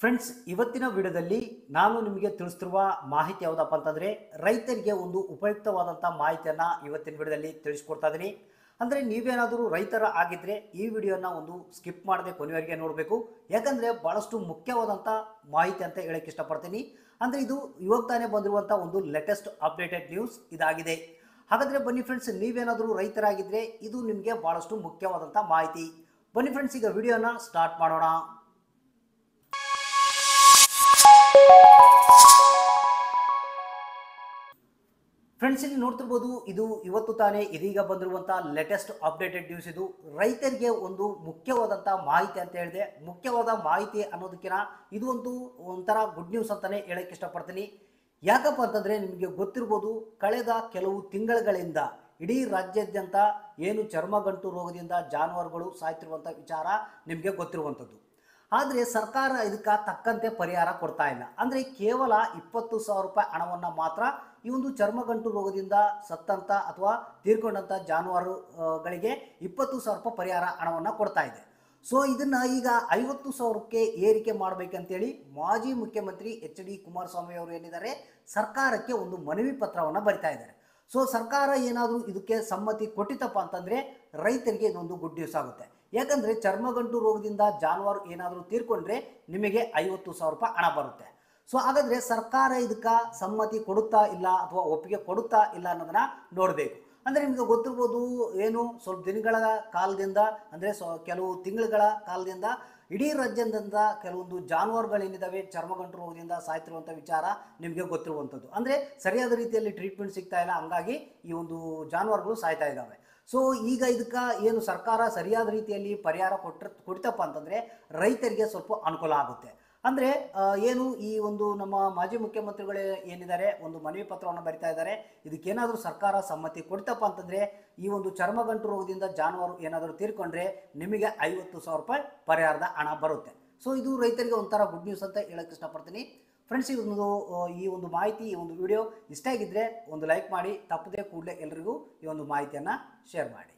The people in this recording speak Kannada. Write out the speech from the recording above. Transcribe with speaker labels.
Speaker 1: ಫ್ರೆಂಡ್ಸ್ ಇವತ್ತಿನ ವಿಡಿಯೋದಲ್ಲಿ ನಾನು ನಿಮಗೆ ತಿಳಿಸ್ತಿರುವ ಮಾಹಿತಿ ಯಾವುದಪ್ಪ ಅಂತಂದರೆ ರೈತರಿಗೆ ಒಂದು ಉಪಯುಕ್ತವಾದಂಥ ಮಾಹಿತಿಯನ್ನು ಇವತ್ತಿನ ವಿಡಿಯೋದಲ್ಲಿ ತಿಳಿಸ್ಕೊಡ್ತಾ ಇದ್ದೀನಿ ಅಂದರೆ ನೀವೇನಾದರೂ ರೈತರ ಆಗಿದ್ದರೆ ಈ ವಿಡಿಯೋನ ಒಂದು ಸ್ಕಿಪ್ ಮಾಡದೆ ಕೊನೆಯವರೆಗೆ ನೋಡಬೇಕು ಯಾಕಂದರೆ ಭಾಳಷ್ಟು ಮುಖ್ಯವಾದಂಥ ಮಾಹಿತಿ ಅಂತ ಹೇಳಕ್ಕೆ ಇಷ್ಟಪಡ್ತೀನಿ ಅಂದರೆ ಇದು ಇವಾಗ ತಾನೇ ಬಂದಿರುವಂಥ ಒಂದು ಲೇಟೆಸ್ಟ್ ಅಪ್ಡೇಟೆಡ್ ನ್ಯೂಸ್ ಇದಾಗಿದೆ ಹಾಗಾದರೆ ಬನ್ನಿ ಫ್ರೆಂಡ್ಸ್ ನೀವೇನಾದರೂ ರೈತರಾಗಿದ್ದರೆ ಇದು ನಿಮಗೆ ಭಾಳಷ್ಟು ಮುಖ್ಯವಾದಂಥ ಮಾಹಿತಿ ಬನ್ನಿ ಫ್ರೆಂಡ್ಸ್ ಈಗ ವಿಡಿಯೋನ ಸ್ಟಾರ್ಟ್ ಮಾಡೋಣ ಫ್ರೆಂಡ್ಸ್ ಇಲ್ಲಿ ನೋಡ್ತಿರ್ಬೋದು ಇದು ಇವತ್ತು ತಾನೇ ಇದೀಗ ಬಂದಿರುವಂಥ ಲೇಟೆಸ್ಟ್ ಅಪ್ಡೇಟೆಡ್ ನ್ಯೂಸ್ ಇದು ರೈತರಿಗೆ ಒಂದು ಮುಖ್ಯವಾದಂಥ ಮಾಹಿತಿ ಅಂತ ಹೇಳಿದೆ ಮುಖ್ಯವಾದ ಮಾಹಿತಿ ಅನ್ನೋದಕ್ಕಿಂತ ಇದು ಒಂದು ಒಂಥರ ಗುಡ್ ನ್ಯೂಸ್ ಅಂತಾನೆ ಹೇಳಕ್ಕೆ ಇಷ್ಟಪಡ್ತೀನಿ ಯಾಕಪ್ಪ ಅಂತಂದರೆ ನಿಮಗೆ ಗೊತ್ತಿರ್ಬೋದು ಕಳೆದ ಕೆಲವು ತಿಂಗಳುಗಳಿಂದ ಇಡೀ ರಾಜ್ಯಾದ್ಯಂತ ಏನು ಚರ್ಮಗಂಟು ರೋಗದಿಂದ ಜಾನುವಾರುಗಳು ಸಾಯ್ತಿರುವಂಥ ವಿಚಾರ ನಿಮಗೆ ಗೊತ್ತಿರುವಂಥದ್ದು ಆದರೆ ಸರ್ಕಾರ ಇದಕ್ಕೆ ತಕ್ಕಂತೆ ಪರಿಹಾರ ಕೊಡ್ತಾ ಇಲ್ಲ ಅಂದರೆ ಕೇವಲ ಇಪ್ಪತ್ತು ಸಾವಿರ ರೂಪಾಯಿ ಹಣವನ್ನು ಮಾತ್ರ ಈ ಒಂದು ಚರ್ಮಗಂಟು ರೋಗದಿಂದ ಸತ್ತಂಥ ಅಥವಾ ತೀರ್ಕೊಂಡಂಥ ಜಾನುವಾರುಗಳಿಗೆ ಇಪ್ಪತ್ತು ಸಾವಿರ ರೂಪಾಯಿ ಪರಿಹಾರ ಹಣವನ್ನು ಕೊಡ್ತಾ ಇದೆ ಸೊ ಇದನ್ನು ಈಗ ಐವತ್ತು ಸಾವಿರಕ್ಕೆ ಏರಿಕೆ ಮಾಡಬೇಕಂತೇಳಿ ಮಾಜಿ ಮುಖ್ಯಮಂತ್ರಿ ಎಚ್ ಡಿ ಕುಮಾರಸ್ವಾಮಿ ಅವರು ಏನಿದ್ದಾರೆ ಸರ್ಕಾರಕ್ಕೆ ಒಂದು ಮನವಿ ಪತ್ರವನ್ನು ಬರಿತಾ ಇದ್ದಾರೆ ಸೊ ಸರ್ಕಾರ ಏನಾದರೂ ಇದಕ್ಕೆ ಸಮ್ಮತಿ ಕೊಟ್ಟಿತಪ್ಪ ಅಂತಂದರೆ ರೈತರಿಗೆ ಇದೊಂದು ಗುಡ್ ನ್ಯೂಸ್ ಆಗುತ್ತೆ ಯಾಕಂದರೆ ಚರ್ಮಗಂಟು ರೋಗದಿಂದ ಜಾನುವಾರು ಏನಾದರೂ ತೀರ್ಕೊಂಡ್ರೆ ನಿಮಗೆ ಐವತ್ತು ಸಾವಿರ ರೂಪಾಯಿ ಹಣ ಬರುತ್ತೆ ಸೊ ಹಾಗಾದರೆ ಸರ್ಕಾರ ಇದಕ್ಕೆ ಸಮ್ಮತಿ ಕೊಡುತ್ತಾ ಇಲ್ಲ ಅಥವಾ ಒಪ್ಪಿಗೆ ಕೊಡುತ್ತಾ ಇಲ್ಲ ಅನ್ನೋದನ್ನ ನೋಡಬೇಕು ಅಂದರೆ ನಿಮಗೆ ಗೊತ್ತಿರ್ಬೋದು ಏನು ಸ್ವಲ್ಪ ದಿನಗಳ ಕಾಲದಿಂದ ಅಂದರೆ ಸೊ ಕೆಲವು ತಿಂಗಳುಗಳ ಕಾಲದಿಂದ ಇಡೀ ರಾಜ್ಯದಿಂದ ಕೆಲವೊಂದು ಜಾನುವಾರುಗಳೇನಿದ್ದಾವೆ ಚರ್ಮಗಂಟು ರೋಗದಿಂದ ಸಾಯ್ತಿರುವಂಥ ವಿಚಾರ ನಿಮಗೆ ಗೊತ್ತಿರುವಂಥದ್ದು ಅಂದರೆ ಸರಿಯಾದ ರೀತಿಯಲ್ಲಿ ಟ್ರೀಟ್ಮೆಂಟ್ ಸಿಗ್ತಾ ಇಲ್ಲ ಹಂಗಾಗಿ ಈ ಒಂದು ಜಾನುವಾರುಗಳು ಸಾಯ್ತಾ ಇದ್ದಾವೆ ಸೊ ಈಗ ಇದಕ್ಕೆ ಏನು ಸರ್ಕಾರ ಸರಿಯಾದ ರೀತಿಯಲ್ಲಿ ಪರಿಹಾರ ಕೊಟ್ಟರೆ ಕೊಡ್ತಪ್ಪ ಅಂತಂದರೆ ರೈತರಿಗೆ ಸ್ವಲ್ಪ ಅನುಕೂಲ ಆಗುತ್ತೆ ಅಂದರೆ ಏನು ಈ ಒಂದು ನಮ್ಮ ಮಾಜಿ ಮುಖ್ಯಮಂತ್ರಿಗಳು ಏನಿದ್ದಾರೆ ಒಂದು ಮನವಿ ಪತ್ರವನ್ನು ಬರಿತಾ ಇದ್ದಾರೆ ಇದಕ್ಕೇನಾದರೂ ಸರ್ಕಾರ ಸಮ್ಮತಿ ಕೊಡ್ತಪ್ಪ ಅಂತಂದರೆ ಈ ಒಂದು ಚರ್ಮಗಂಟು ರೋಗದಿಂದ ಜಾನುವಾರು ಏನಾದರೂ ತೀರ್ಕೊಂಡ್ರೆ ನಿಮಗೆ ಐವತ್ತು ಸಾವಿರ ರೂಪಾಯಿ ಪರಿಹಾರದ ಹಣ ಬರುತ್ತೆ ಸೊ ಇದು ರೈತರಿಗೆ ಒಂಥರ ಗುಡ್ ನ್ಯೂಸ್ ಅಂತ ಹೇಳಕ್ಕೆ ಇಷ್ಟಪಡ್ತೀನಿ ಫ್ರೆಂಡ್ಸ್ ಈ ಒಂದು ಆ, ಈ ಒಂದು ಮಾಹಿತಿ ಈ ಒಂದು ವಿಡಿಯೋ ಇಷ್ಟ ಆಗಿದ್ದರೆ ಒಂದು ಲೈಕ್ ಮಾಡಿ ತಪ್ಪದೇ ಕೂಡಲೇ ಎಲ್ರಿಗೂ ಈ ಒಂದು ಮಾಹಿತಿಯನ್ನು ಶೇರ್ ಮಾಡಿ